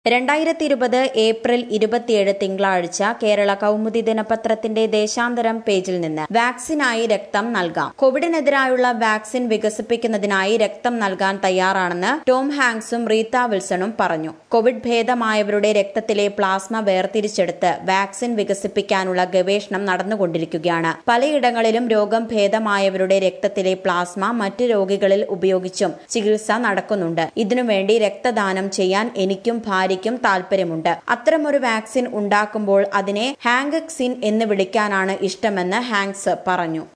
രണ്ടായിരത്തി ഇരുപത് ഏപ്രിൽ ഇരുപത്തിയേഴ് തിങ്കളാഴ്ച കേരള കൗമുദി ദിനപത്രത്തിന്റെ ദേശാന്തരം പേജിൽ നിന്ന് വാക്സിനായി രക്തം നൽകാം കോവിഡിനെതിരായുള്ള വാക്സിൻ വികസിപ്പിക്കുന്നതിനായി രക്തം നൽകാൻ തയ്യാറാണെന്ന് ടോം ഹാങ്സും റീത്ത വിൽസണും പറഞ്ഞു കോവിഡ് ഭേദമായവരുടെ രക്തത്തിലെ പ്ലാസ്മ വേർതിരിച്ചെടുത്ത് വാക്സിൻ വികസിപ്പിക്കാനുള്ള ഗവേഷണം നടന്നുകൊണ്ടിരിക്കുകയാണ് പലയിടങ്ങളിലും രോഗം ഭേദമായവരുടെ രക്തത്തിലെ പ്ലാസ്മ മറ്റ് രോഗികളിൽ ഉപയോഗിച്ചും ചികിത്സ നടക്കുന്നുണ്ട് ഇതിനുവേണ്ടി രക്തദാനം ചെയ്യാൻ എനിക്കും ഭാര്യയ്ക്കും താല്പര്യമുണ്ട് അത്തരമൊരു വാക്സിൻ ഉണ്ടാക്കുമ്പോൾ അതിനെ ഹാങ്കക്സിൻ എന്ന് വിളിക്കാനാണ് ഇഷ്ടമെന്ന് ഹാങ്സ് പറഞ്ഞു